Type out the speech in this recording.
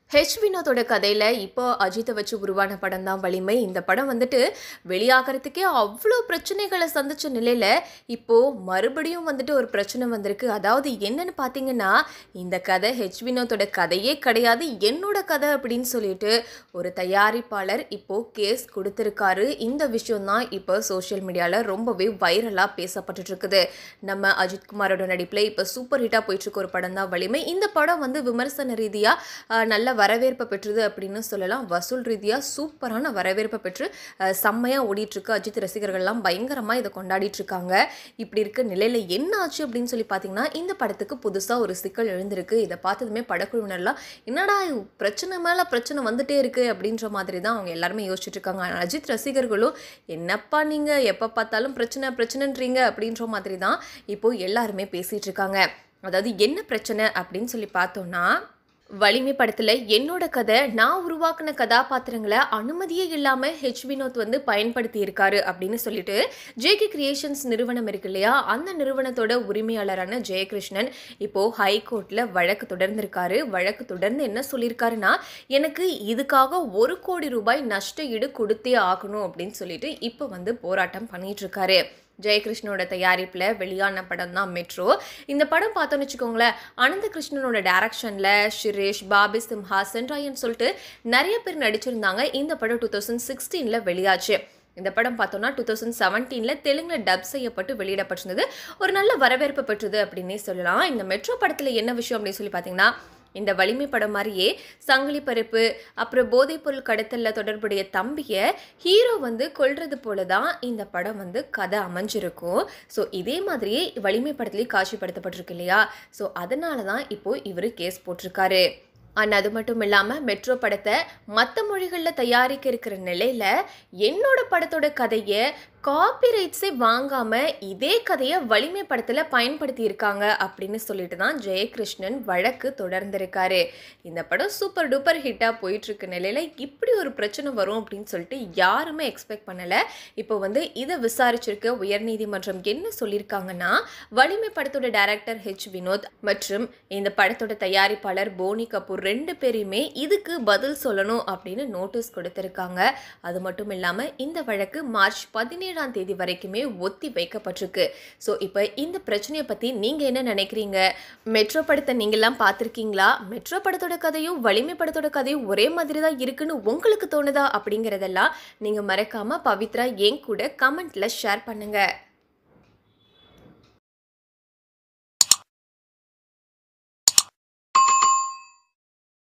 H வினோதோட கதையில் இப்போ அஜித்தை வச்சு உருவான படம் தான் வலிமை இந்த படம் வந்துட்டு வெளியாகிறதுக்கே அவ்வளோ பிரச்சனைகளை சந்திச்ச நிலையில் இப்போது மறுபடியும் வந்துட்டு ஒரு பிரச்சனை வந்திருக்கு அதாவது என்னன்னு பார்த்தீங்கன்னா இந்த கதை ஹெச் வினோதோட கதையே கிடையாது என்னோட கதை அப்படின்னு சொல்லிட்டு ஒரு தயாரிப்பாளர் இப்போது கேஸ் கொடுத்துருக்காரு இந்த விஷயம் தான் இப்போ சோஷியல் மீடியாவில் ரொம்பவே வைரலாக பேசப்பட்டுட்டு இருக்குது நம்ம அஜித் குமாரோட நடிப்பில் இப்போ சூப்பர் ஹிட்டாக போயிட்டுருக்க ஒரு படம் தான் வலிமை இந்த படம் வந்து விமர்சன ரீதியாக நல்ல வரவேற்பை பெற்றது அப்படின்னு சொல்லலாம் வசூல் ரீதியாக சூப்பரான வரவேற்பை பெற்று அஹ், செம்மையா ஓடிட்டு இருக்கு அஜித் ரசிகர்கள்லாம் பயங்கரமாக இதை கொண்டாடிட்டு இருக்காங்க இப்படி இருக்க நிலையில் என்ன ஆச்சு அப்படின்னு சொல்லி பார்த்தீங்கன்னா இந்த படத்துக்கு புதுசாக ஒரு சிக்கல் எழுந்திருக்கு இதை பார்த்ததுமே படக்குழுவினர்லாம் என்னடா இது பிரச்சனை மேலே பிரச்சனை வந்துட்டே இருக்கு அப்படின்ற மாதிரி தான் அவங்க எல்லாருமே யோசிச்சுட்டு இருக்காங்க ஆனா அஜித் ரசிகர்களும் என்னப்பா நீங்கள் எப்போ பார்த்தாலும் பிரச்சனை பிரச்சனைன்றீங்க அப்படின்ற மாதிரி தான் இப்போ எல்லாருமே பேசிட்டு இருக்காங்க அதாவது என்ன பிரச்சனை அப்படின்னு சொல்லி பார்த்தோம்னா வலிமை படத்தில் என்னோட கதை நான் உருவாக்கின கதாபாத்திரங்களை அனுமதியே இல்லாமல் ஹெச் வினோத் வந்து பயன்படுத்தி இருக்காரு அப்படின்னு சொல்லிட்டு ஜேகே கிரியேஷன்ஸ் நிறுவனம் இருக்கு இல்லையா அந்த நிறுவனத்தோட உரிமையாளரான ஜெயகிருஷ்ணன் இப்போ ஹைகோர்ட்டில் வழக்கு தொடர்ந்திருக்காரு வழக்கு தொடர்ந்து என்ன சொல்லியிருக்காருன்னா எனக்கு இதுக்காக ஒரு கோடி ரூபாய் நஷ்ட ஈடு கொடுத்தே ஆகணும் அப்படின்னு சொல்லிட்டு இப்போ வந்து போராட்டம் பண்ணிட்டு இருக்காரு ஜெயகிருஷ்ணனோட தயாரிப்பில் வெளியான படம் தான் மெட்ரோ இந்த படம் பார்த்தோன்னு வச்சுக்கோங்களேன் அனந்த கிருஷ்ணனோட டேரக்ஷனில் ஷிரேஷ் பாபி சிம்ஹா சென்ட்ராயன் சொல்லிட்டு நிறைய பேர் நடிச்சிருந்தாங்க இந்த படம் டூ தௌசண்ட் சிக்ஸ்டீனில் வெளியாச்சு இந்த படம் பார்த்தோம்னா டூ தௌசண்ட் செவன்டீனில் தெலுங்கில் டப் செய்யப்பட்டு வெளியிடப்பட்டிருந்தது ஒரு நல்ல வரவேற்பு பெற்றது அப்படின்னே சொல்லலாம் இந்த மெட்ரோ படத்தில் என்ன விஷயம் அப்படின்னு சொல்லி பார்த்தீங்கன்னா இந்த வலிமை படம் மாதிரியே சங்கிலி பருப்பு அப்புறம் போதைப்பொருள் கடத்தலில் தொடர்புடைய தம்பியை ஹீரோ வந்து கொல்றது போல தான் இந்த படம் வந்து கதை அமைஞ்சிருக்கும் ஸோ இதே மாதிரியே வலிமை படத்துலேயே காட்சிப்படுத்தப்பட்டிருக்கு இல்லையா ஸோ அதனால தான் இப்போ இவர் கேஸ் போட்டிருக்காரு அண்ட் அது மட்டும் இல்லாமல் மெட்ரோ படத்தை மற்ற மொழிகளில் தயாரிக்க இருக்கிற நிலையில் என்னோட படத்தோட கதையை காப்பிரைட்ஸே வாங்காமல் இதே கதையை வலிமை படத்தில் பயன்படுத்தி இருக்காங்க அப்படின்னு சொல்லிட்டு தான் ஜெயகிருஷ்ணன் வழக்கு தொடர்ந்திருக்காரு இந்த படம் சூப்பர் டூப்பர் ஹிட்டாக போயிட்டுருக்க நிலையில் இப்படி ஒரு பிரச்சனை வரும் அப்படின்னு சொல்லிட்டு யாருமே எக்ஸ்பெக்ட் பண்ணலை இப்போ வந்து இதை விசாரிச்சிருக்க உயர்நீதிமன்றம் என்ன சொல்லியிருக்காங்கன்னா வலிமை படத்தோட டைரக்டர் ஹெச் வினோத் மற்றும் இந்த படத்தோட தயாரிப்பாளர் போனி கபூர் ரெண்டு பேரையுமே இதுக்கு பதில் சொல்லணும் அப்படின்னு நோட்டீஸ் கொடுத்துருக்காங்க அது மட்டும் இல்லாமல் இந்த வழக்கு மார்ச் பதினேழாம் தேதி வரைக்குமே ஒத்தி வைக்கப்பட்டிருக்கு ஸோ இப்போ இந்த பிரச்சனையை பற்றி நீங்கள் என்ன நினைக்கிறீங்க மெட்ரோ படத்தை நீங்கள்லாம் பார்த்துருக்கீங்களா மெட்ரோ படத்தோட கதையும் வலிமை படத்தோட கதையும் ஒரே மாதிரி தான் இருக்குன்னு உங்களுக்கு தோணுதா அப்படிங்கிறதெல்லாம் நீங்கள் மறக்காமல் பவித்ரா என் கூட கமெண்ட்டில் ஷேர் பண்ணுங்கள்